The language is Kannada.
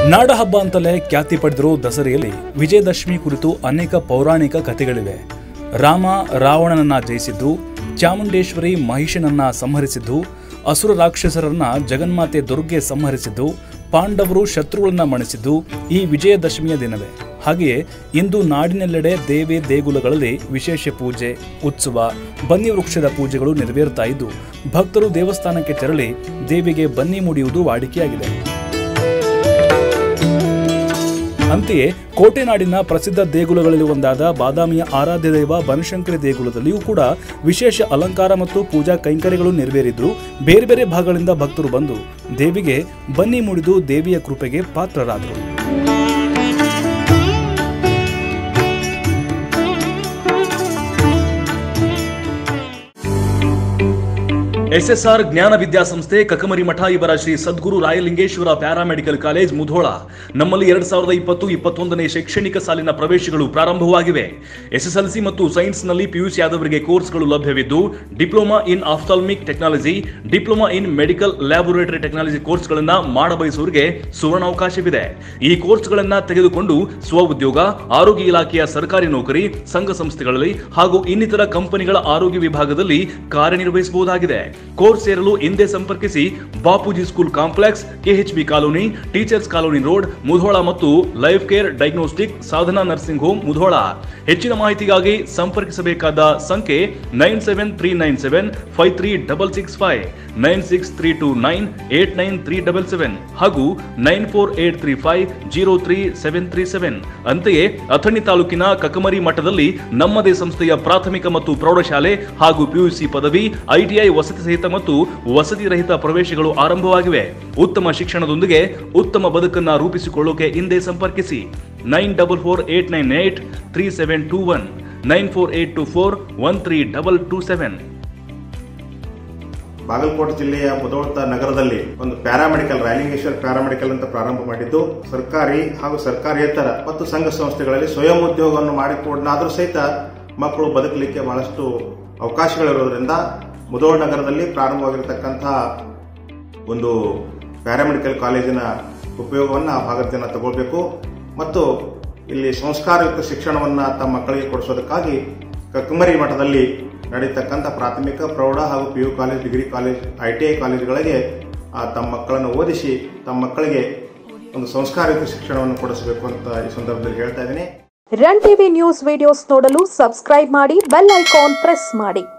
ನಾಡಹಬ್ಬ ಅಂತಲೇ ಖ್ಯಾತಿ ಪಡೆದಿರೋ ದಸರೆಯಲ್ಲಿ ವಿಜಯದಶಮಿ ಕುರಿತು ಅನೇಕ ಪೌರಾಣಿಕ ಕಥೆಗಳಿವೆ ರಾಮ ರಾವಣನನ್ನ ಜಯಿಸಿದ್ದು ಚಾಮುಂಡೇಶ್ವರಿ ಮಹಿಷನನ್ನ ಸಂಹರಿಸಿದ್ದು ಅಸುರ ರಾಕ್ಷಸರನ್ನ ಜಗನ್ಮಾತೆ ದುರ್ಗೆ ಸಂಹರಿಸಿದ್ದು ಪಾಂಡವರು ಶತ್ರುಗಳನ್ನ ಮಣಿಸಿದ್ದು ಈ ವಿಜಯದಶಮಿಯ ದಿನವೇ ಹಾಗೆಯೇ ಇಂದು ನಾಡಿನೆಲ್ಲೆಡೆ ದೇವಿ ದೇಗುಲಗಳಲ್ಲಿ ವಿಶೇಷ ಪೂಜೆ ಉತ್ಸವ ಬನ್ನಿ ವೃಕ್ಷದ ಪೂಜೆಗಳು ನೆರವೇರುತ್ತಾ ಇದ್ದು ಭಕ್ತರು ದೇವಸ್ಥಾನಕ್ಕೆ ತೆರಳಿ ದೇವಿಗೆ ಬನ್ನಿ ಮುಡಿಯುವುದು ವಾಡಿಕೆಯಾಗಿದೆ ಅಂತೆಯೇ ಕೋಟೆನಾಡಿನ ಪ್ರಸಿದ್ಧ ದೇಗುಲಗಳಲ್ಲಿ ಒಂದಾದ ಬಾದಾಮಿಯ ಆರಾಧ್ಯ ದೈವ ಬನಶಂಕರಿ ದೇಗುಲದಲ್ಲಿಯೂ ಕೂಡ ವಿಶೇಷ ಅಲಂಕಾರ ಮತ್ತು ಪೂಜಾ ಕೈಂಕರ್ಯಗಳು ನೆರವೇರಿದ್ದು ಬೇರೆ ಬೇರೆ ಭಾಗಗಳಿಂದ ಭಕ್ತರು ಬಂದು ದೇವಿಗೆ ಬನ್ನಿ ಮುಡಿದು ದೇವಿಯ ಕೃಪೆಗೆ ಪಾತ್ರರಾದರು ಎಸ್ಎಸ್ಆರ್ ಜ್ಞಾನ ವಿದ್ಯಾಸಂಸ್ಥೆ ಕಕಮರಿ ಮಠ ಇವರ ಶ್ರೀ ಸದ್ಗುರು ರಾಯಲಿಂಗೇಶ್ವರ ಪ್ಯಾರಾಮೆಡಿಕಲ್ ಕಾಲೇಜ್ ಮುಧೋಳ ನಮ್ಮಲ್ಲಿ ಎರಡ್ ಸಾವಿರದ ಇಪ್ಪತ್ತು ಇಪ್ಪತ್ತೊಂದನೇ ಶೈಕ್ಷಣಿಕ ಸಾಲಿನ ಪ್ರವೇಶಗಳು ಪ್ರಾರಂಭವಾಗಿವೆ ಎಸ್ಎಸ್ಎಲ್ಸಿ ಮತ್ತು ಸೈನ್ಸ್ನಲ್ಲಿ ಪಿಯುಸಿ ಆದವರಿಗೆ ಕೋರ್ಸ್ಗಳು ಲಭ್ಯವಿದ್ದು diploma in ophthalmic technology diploma in medical laboratory technology ಕೋರ್ಸ್ಗಳನ್ನ ಮಾಡಬಯಸುವವರಿಗೆ ಸುವರ್ಣಾವಕಾಶವಿದೆ ಈ ಕೋರ್ಸ್ಗಳನ್ನ ತೆಗೆದುಕೊಂಡು ಸ್ವಉದ್ಯೋಗ ಆರೋಗ್ಯ ಇಲಾಖೆಯ ಸರ್ಕಾರಿ ನೌಕರಿ ಸಂಘ ಸಂಸ್ಥೆಗಳಲ್ಲಿ ಹಾಗೂ ಇನ್ನಿತರ ಕಂಪನಿಗಳ ಆರೋಗ್ಯ ವಿಭಾಗದಲ್ಲಿ ಕಾರ್ಯನಿರ್ವಹಿಸಬಹುದಾಗಿದೆ ಕೋರ್ಸ್ ಸೇರಲು ಹಿಂದೆ ಸಂಪರ್ಕಿಸಿ Bapuji school complex KHB colony teachers colony road Mudhol ಮತ್ತು life care diagnostic Sadhana nursing home Mudhol ಹೆಚ್ಚಿನ ಮಾಹಿತಿಗಾಗಿ ಸಂಪರ್ಕಿಸಬೇಕಾದ ಸಂಖ್ಯೆ nine seven three nine seven five three double six five nine six three two nine eight nine three double seven ಹಾಗೂ nine four eight three five zero three seven three seven ಅಂತೆಯೇ ಅಥಣಿ ತಾಲೂಕಿನ ಕಕಮರಿ ಮಠದಲ್ಲಿ ನಮ್ಮದೇ ಸಂಸ್ಥೆಯ ಪ್ರಾಥಮಿಕ ಮತ್ತು ಪ್ರೌಢಶಾಲೆ ಹಾಗೂ ಪಿಯುಸಿ ಪದವಿ ಐಟಿಐ ವಸತಿ ಸಹಿತ ಮತ್ತು ವಸತಿ ರಹಿತ ಪ್ರವೇಶಗಳು ಆರಂಭವಾಗಿವೆ ಉತ್ತಮ ಶಿಕ್ಷಣದೊಂದಿಗೆ ಉತ್ತಮ ಬದುಕನ್ನ ರೂಪಿಸಿಕೊಳ್ಳೋಕೆ ಹಿಂದೆ ಸಂಪರ್ಕಿಸಿ nine double four eight nine eight three seven two one nine four eight two four one three double two seven Bagalkot ಜಿಲ್ಲೆಯ ಮುದೋಳ್ತ ನಗರದಲ್ಲಿ ಒಂದು ಪ್ಯಾರಾಮೆಡಿಕಲ್ ರಾಯಲಿಂಗೇಶ್ವರ ಪ್ಯಾರಾಮೆಡಿಕಲ್ ಅಂತ ಪ್ರಾರಂಭ ಮಾಡಿದ್ದು ಸರ್ಕಾರಿ ಹಾಗೂ ಸರ್ಕಾರೇತರ ಮತ್ತು ಸಂಘ ಸಂಸ್ಥೆಗಳಲ್ಲಿ ಸ್ವಯಂ ಉದ್ಯೋಗವನ್ನು ಮಾಡಿಕೊಂಡಾದರೂ ಸಹಿತ ಮಕ್ಕಳು ಬದುಕಲಿಕ್ಕೆ ಬಹಳಷ್ಟು ಅವಕಾಶಗಳಿರೋದ್ರಿಂದ ಮುದೋಳ್ ನಗರದಲ್ಲಿ ಪ್ರಾರಂಭವಾಗಿರತಕ್ಕಂತಹ ಒಂದು ಪ್ಯಾರಾಮೆಡಿಕಲ್ ಕಾಲೇಜಿನ ಉಪಯೋಗವನ್ನು ಆ ಭಾಗದ ಜನ ತಗೊಳ್ಬೇಕು ಮತ್ತು ಇಲ್ಲಿ ಸಂಸ್ಕಾರಯುಕ್ತ ಶಿಕ್ಷಣವನ್ನ ತಮ್ಮ ಮಕ್ಕಳಿಗೆ ಕೊಡಿಸೋದಕ್ಕಾಗಿ ಕಕ್ಕಮರಿ ಮಠದಲ್ಲಿ ನಡೀತಕ್ಕಂಥ ಪ್ರಾಥಮಿಕ ಪ್ರೌಢ ಹಾಗೂ P U college degree college I T I ಕಾಲೇಜುಗಳಿಗೆ ಆ, ತಮ್ಮ ಮಕ್ಕಳನ್ನು ಓದಿಸಿ ತಮ್ಮ ಮಕ್ಕಳಿಗೆ ಒಂದು ಸಂಸ್ಕಾರಯುಕ್ತ ಶಿಕ್ಷಣವನ್ನು ಕೊಡಿಸಬೇಕು ಅಂತ ಈ ಸಂದರ್ಭದಲ್ಲಿ ಹೇಳ್ತಾ ಇದ್ದೀನಿ ರನ್ ಟಿವಿ ನ್ಯೂಸ್ ವಿಡಿಯೋಸ್ ನೋಡಲು ಸಬ್ಸ್ಕ್ರೈಬ್ ಮಾಡಿ ಬೆಲ್ ಐಕಾನ್ ಪ್ರೆಸ್ ಮಾಡಿ